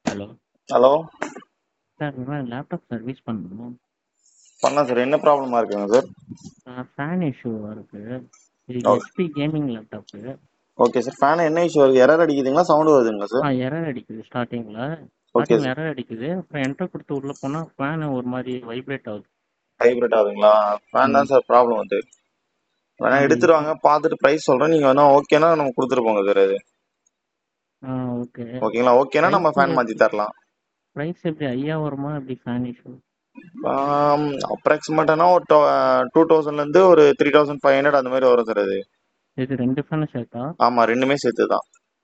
Hello hello sir இந்த மாதிரி laptop service பண்ணணும் பண்ணலாம் சார் என்ன ப்ராப்ளமாக இருக்குங்க சார் ஃபேன் இஷ்யூவாக இருக்குது இது ஓ. HP gaming laptop okay sir fan என்ன இஷ்யூ வருது எரர் அடிக்குதுங்களா சவுண்டு வருதுங்களா ஆ சார் எரர் அடிக்குது ஸ்டார்டிங்கில் ஓகே ஸ்டார்டிங்கில் சார் எரர் அடிக்குது அப்புறம் என்டர் கொடுத்து உள்ளே போனால் ஃபேனு ஒரு மாதிரி வைப்ரேட் ஆகுது வைப்ரேட் ஆகுதுங்களா ஃபேன் தான் ம். சார் ப்ராப்ளம் வந்து வேணா அது எடுத்துட்டு வாங்க பார்த்துட்டு ப்ரைஸ் சொல்கிறேன் நீங்கள் வேணா ஓகேனா நம்ம கொடுத்துட்டு போங்க சார் அது ஆ ஓகே ஓகேங்களா ஓகேனா நம்ம ப்ரைஸ் ஃபேன் மாற்றி தரலாம் ப்ரைஸ் எப்படி ஐயா வருமா எப்படி ஃபேன் இஷ்யூ அப்ராக்சிமேட்டானா ஒரு டூ தௌசண்ட்லேருந்து ஒரு த்ரீ தௌசண்ட் ஃபைவ் ஹண்ட்ரட் அந்த மாதிரி வரும் சார் அது இது ரெண்டு ஃபேனு சேர்த்தா ஆமாம் ரெண்டுமே சேர்த்து தான்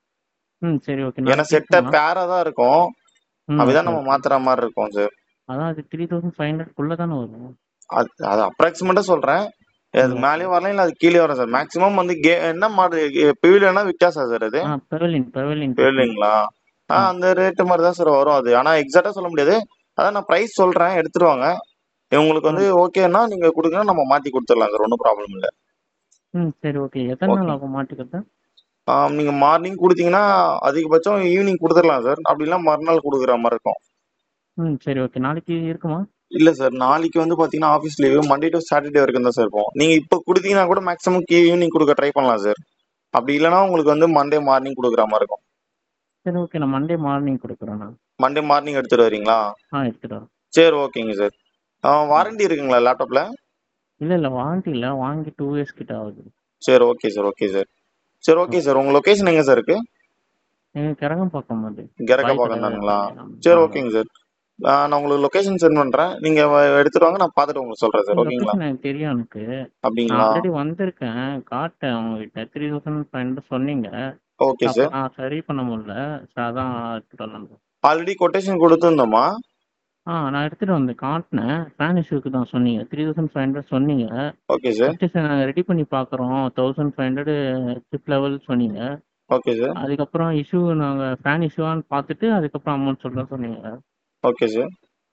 ம் சரி ஓகே ஏன்னா நாளைக்கு செட்டை இருக்குமா பேராக தான் இருக்கும் ம் அப்படிதான் ஓகே நம்ம ஓகே மாத்துற மாதிரி இருக்கும் சார் அதான் அது த்ரீ தௌசண்ட் ஃபைவ் ஹண்ட்ரட்குள்ளே தானே வரும் அது அது அப்ராக்சிமேட்டாக சொல்கிறேன் அது ம் மேலேயும் வரலாம் இல்லை அது கீழே வரும் சார் மேக்ஸிமம் வந்து கே என்ன மாடல் பிவிலனா வித்தியாசா சார் அது ஆ பெவலின் பெவலின் பிவிலிங்களா ஆ ம் அந்த ரேட்டு மாதிரி தான் சார் வரும் அது ஆனால் எக்ஸாக்டாக சொல்ல முடியாது அதான் நான் ப்ரைஸ் சொல்கிறேன் எடுத்துட்டு வாங்க உங்களுக்கு வந்து ம் ஓகேன்னா நீங்கள் கொடுங்க நம்ம மாற்றி கொடுத்துடலாம் சார் ஒன்றும் ப்ராப்ளம் இல்லை ம் சரி ஓகே எத்தனை நாள் ஓகே ஆகும் மாட்டிக்கிறது நீங்கள் மார்னிங் கொடுத்தீங்கன்னா அதிகபட்சம் ஈவினிங் கொடுத்துடலாம் சார் அப்படின்னா மறுநாள் கொடுக்குற மாதிரி இருக்கும் ம் சரி ஓகே நாளைக்கு இருக்குமா இல்லை சார் நாளைக்கு வந்து பார்த்தீங்கன்னா office leave Monday to Saturday வரைக்கும் தான் சார் இருப்போம் நீங்கள் இப்போ கொடுத்தீங்கன்னா கூட மேக்ஸிமம் ஈவினிங் கொடுக்க ட்ரை பண்ணலாம் சார் அப்படி இல்லைன்னா உங்களுக்கு வந்து மண்டே மார்னிங் கொடுக்குற மாதிரி இருக்கும் சரி ஓகே நான் மண்டே மார்னிங் கொடுக்குறேன் நான் மண்டே மார்னிங் எடுத்துட்டு வரீங்களா ஆ எடுத்துட்டு வரேன் சரி ஓகேங்க சார் வாரண்டி இருக்குங்களா லேப்டாப்ல இல்லை இல்லை வாரண்டி இல்லை வாங்கி டூ இயர்ஸ் கிட்ட ஆகுது சரி ஓகே சார் ஓகே சார் சரி ஓகே சார் உங்க லொகேஷன் எங்க சார் இருக்கு எங்கள் கிரகம் பார்க்கும் போது கெரக்க பாய் பக்கம் கடை தானுங்களா ஆ சரி ஆ ஓகேங்க சார் நான் உங்களுக்கு லொகேஷன் சென்ட் பண்றேன் நீங்க வ- எடுத்துட்டு வாங்க நான் பார்த்துட்டு உங்களுக்கு சொல்றேன் சார் ஓகேங்களா லொக்கேஷன் எனக்கு தெரியும் எனக்கு நான் அப்படிங்களா ஆல்ரெடி வந்திருக்கேன் காட்டேன் உங்ககிட்ட த்ரீ தௌசண்ட் ஃபைவ் ஹண்ட்ரட் சொன்னீங்க ஓகே அப்போ சார் நான் சரி பண்ண முடியல சரி அதான் எடுத்துட்டு வரலாம் ஆல்ரெடி கொட்டேஷன் கொடுத்துருந்தோமா ஆ நான் எடுத்துட்டு வந்து காட்டினேன் ஃபேன் இஷ்யூக்கு தான் சொன்னீங்க த்ரீ தௌசண்ட் ஃபைவ் ஹண்ட்ரட் சொன்னீங்க ஓகே சார் ஃபஸ்ட்டு நாங்கள் ரெடி பண்ணி பார்க்குறோம் thousand five hundred chip level சொன்னீங்க ஓகே சார் அதுக்கப்புறம் இஷ்யூ நாங்கள் ஃபேன் இஷ்யூவான்னு பார்த்துட்டு அதுக்கப்புறம் அமௌண்ட் சொல்கிறோம் சொன்னீங்க ஓகே சார்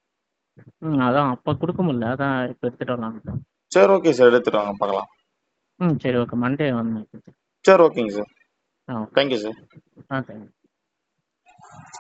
ம் அதான் அப்போ கொடுக்க முடியல அதான் இப்போ எடுத்துகிட்டு வரலான்ட்டு சரி ஓகே சார் எடுத்துட்டு வாங்க பார்க்கலாம் ம் சரி ஓகே மண்டே வந்து சரி ஓகேங்க சார் ஆ ஓகே தேங்க்யூ சார் ஆ தேங்க்யூ